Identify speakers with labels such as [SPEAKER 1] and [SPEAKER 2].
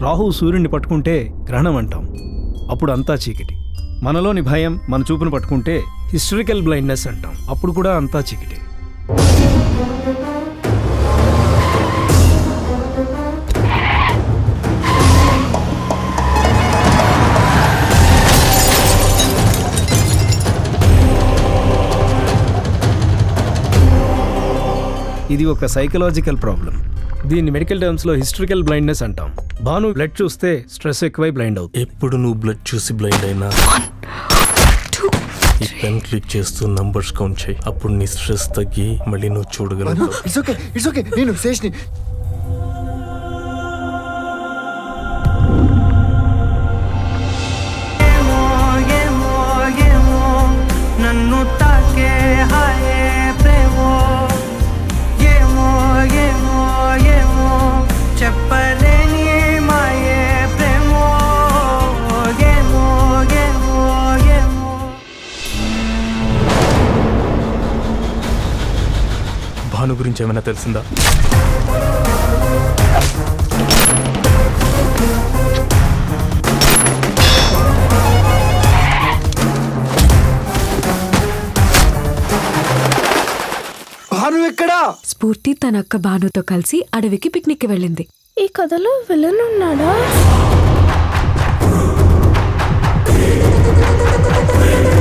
[SPEAKER 1] రాహు సూర్యుడిని పట్టుకుంటే గ్రహణం అంటాం అప్పుడు అంతా చీకటి మనలోని భయం మన చూపును పట్టుకుంటే హిస్టరికల్ బ్లైండ్నెస్ అంటాం అప్పుడు కూడా అంతా చీకటి ఇది ఒక సైకలాజికల్ ప్రాబ్లం దీన్ని మెడికల్ టర్మ్స్ లో హిస్టరికల్ బ్లైండ్నెస్ అంటాం భాను బ్లడ్ చూస్తే స్ట్రెస్ ఎక్కువై బ్లైండ్ అవుతుంది
[SPEAKER 2] ఎప్పుడు నువ్వు బ్లడ్ చూసి బ్లైండ్ అయినా ఈ పెన్ క్లిక్ చేస్తూ నంబర్స్ కౌంట్ చేయి అప్పుడు నీ స్ట్రెస్ తగ్గి మళ్ళీ నువ్వు చూడగలుగుతావు
[SPEAKER 3] ఇట్స్ ఓకే ఇట్స్ ఓకే నేను శేష్ని
[SPEAKER 4] ఏమో ఏమో నన్ను తాకే హాయే ప్రేమో ఏమో ఏమో ఏమో చెప్పలేని మాయే ప్రేమో ఏమో ఏమో ఏమో
[SPEAKER 2] భాను గురించి ఏమైనా తెలిసిందా
[SPEAKER 3] భాను ఎక్కడా
[SPEAKER 5] స్ఫూర్తి తన అక్క భానుతో కలిసి అడవికి పిక్నిక్ వెళ్ళింది
[SPEAKER 6] ఈ కథలో విలన్ ఉన్నాడా